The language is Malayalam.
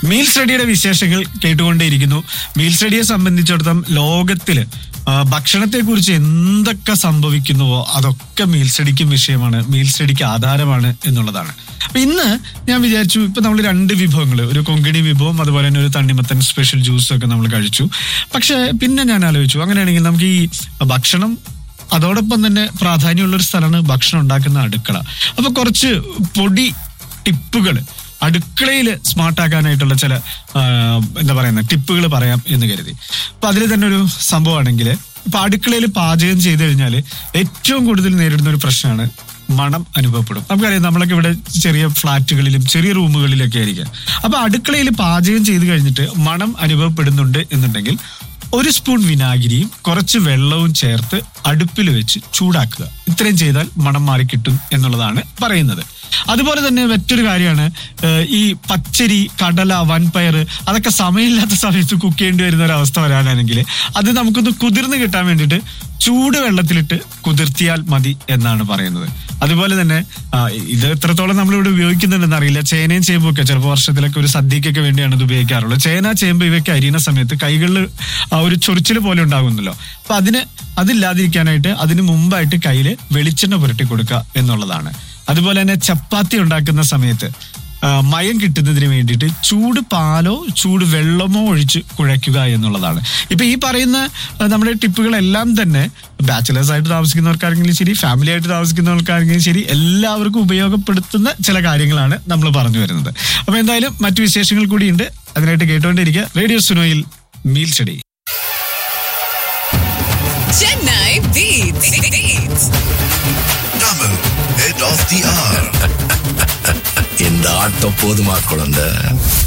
മീൽ സ്റ്റഡിയുടെ വിശേഷങ്ങൾ കേട്ടുകൊണ്ടേയിരിക്കുന്നു മീൽ സ്റ്റഡിയെ സംബന്ധിച്ചിടത്തോളം ലോകത്തില് ആ, ഭക്ഷണത്തെക്കുറിച്ച് എന്തൊക്കെ സംഭവിക്കുന്നുവോ അതൊക്കെ മീൽ സ്റ്റഡിക്കും വിഷയമാണ് മീൽ സ്റ്റഡിക്ക് ആധാരമാണ് എന്നുള്ളതാണ് അപ്പൊ ഇന്ന് ഞാൻ വിചാരിച്ചു ഇപ്പൊ നമ്മൾ രണ്ട് വിഭവങ്ങൾ ഒരു കൊങ്കിണി വിഭവം അതുപോലെ തന്നെ ഒരു തണ്ണിമത്തൻ സ്പെഷ്യൽ ജ്യൂസ് ഒക്കെ നമ്മൾ കഴിച്ചു പക്ഷെ പിന്നെ ഞാൻ ആലോചിച്ചു അങ്ങനെയാണെങ്കിൽ നമുക്ക് ഈ ഭക്ഷണം അതോടൊപ്പം തന്നെ പ്രാധാന്യമുള്ള ഒരു സ്ഥലമാണ് ഭക്ഷണം ഉണ്ടാക്കുന്ന അടുക്കള അപ്പൊ കുറച്ച് പൊടി ടിപ്പുകൾ അടുക്കളയിൽ സ്മാർട്ട് ആക്കാനായിട്ടുള്ള ചില ആ, എന്താ പറയുന്ന ടിപ്പുകൾ പറയാം എന്ന് കരുതി അപ്പൊ അതിൽ തന്നെ ഒരു സംഭവമാണെങ്കിൽ ഇപ്പൊ അടുക്കളയിൽ പാചകം ചെയ്ത് കഴിഞ്ഞാൽ ഏറ്റവും കൂടുതൽ നേരിടുന്ന ഒരു പ്രശ്നമാണ് മണം അനുഭവപ്പെടും നമുക്കറിയാം നമ്മളൊക്കെ ഇവിടെ ചെറിയ ഫ്ലാറ്റുകളിലും ചെറിയ റൂമുകളിലൊക്കെ ആയിരിക്കാം അപ്പൊ അടുക്കളയിൽ പാചകം ചെയ്ത് കഴിഞ്ഞിട്ട് മണം അനുഭവപ്പെടുന്നുണ്ട് എന്നുണ്ടെങ്കിൽ ഒരു സ്പൂൺ വിനാഗിരിയും കുറച്ച് വെള്ളവും ചേർത്ത് അടുപ്പിൽ വെച്ച് ചൂടാക്കുക ഇത്രയും ചെയ്താൽ മണം മാറി കിട്ടും എന്നുള്ളതാണ് പറയുന്നത് അതുപോലെ തന്നെ മറ്റൊരു കാര്യമാണ് ഏഹ്, ഈ പച്ചരി കടല വൻപയർ അതൊക്കെ സമയമില്ലാത്ത സമയത്ത് കുക്ക് ചെയ്യേണ്ടി വരുന്ന ഒരു അവസ്ഥ വരാനാണെങ്കിൽ അത് നമുക്കൊന്ന് കുതിർന്ന് കിട്ടാൻ വേണ്ടിയിട്ട് ചൂട് വെള്ളത്തിലിട്ട് കുതിർത്തിയാൽ മതി എന്നാണ് പറയുന്നത് അതുപോലെ തന്നെ ആ, ഇത് എത്രത്തോളം നമ്മളിവിടെ ഉപയോഗിക്കുന്നുണ്ടെന്ന് അറിയില്ല ചേനയും ചേമ്പും ഒക്കെ ചിലപ്പോൾ വർഷത്തിലൊക്കെ ഒരു സദ്യക്കൊക്കെ വേണ്ടിയാണ് ഇത് ഉപയോഗിക്കാറുള്ളത് ചേന ചേമ്പ് ഇവയൊക്കെ അരിയുന്ന സമയത്ത് കൈകളിൽ ആ ഒരു ചൊറിച്ചിൽ പോലെ ഉണ്ടാകുന്നല്ലോ അപ്പൊ അതിന് അതില്ലാതിരിക്കാനായിട്ട് അതിന് മുമ്പായിട്ട് കയ്യിൽ വെളിച്ചെണ്ണ പുരട്ടി കൊടുക്കുക എന്നുള്ളതാണ് അതുപോലെ തന്നെ ചപ്പാത്തി ഉണ്ടാക്കുന്ന സമയത്ത് ആ, മയം കിട്ടുന്നതിന് വേണ്ടിയിട്ട് ചൂട് പാലോ ചൂട് വെള്ളമോ ഒഴിച്ച് കുഴയ്ക്കുക എന്നുള്ളതാണ് ഇപ്പൊ ഈ പറയുന്ന ആ, നമ്മുടെ ടിപ്പുകളെല്ലാം തന്നെ ബാച്ചിലേഴ്സ് ആയിട്ട് താമസിക്കുന്നവർക്കാണെങ്കിലും ശരി ഫാമിലി ആയിട്ട് താമസിക്കുന്നവർക്കാണെങ്കിലും ശരി എല്ലാവർക്കും ഉപയോഗപ്പെടുത്തുന്ന ചില കാര്യങ്ങളാണ് നമ്മൾ പറഞ്ഞു വരുന്നത് അപ്പൊ എന്തായാലും മറ്റു വിശേഷങ്ങൾ കൂടിയുണ്ട് അതിനായിട്ട് കേട്ടുകൊണ്ടിരിക്കുക റേഡിയോ സുനോയിൽ മീൽ സ്റ്റഡി Chennai Beats. Beats. Tamil, head of the hour. இந்த ஆட்டம் போதுமா குழந்தை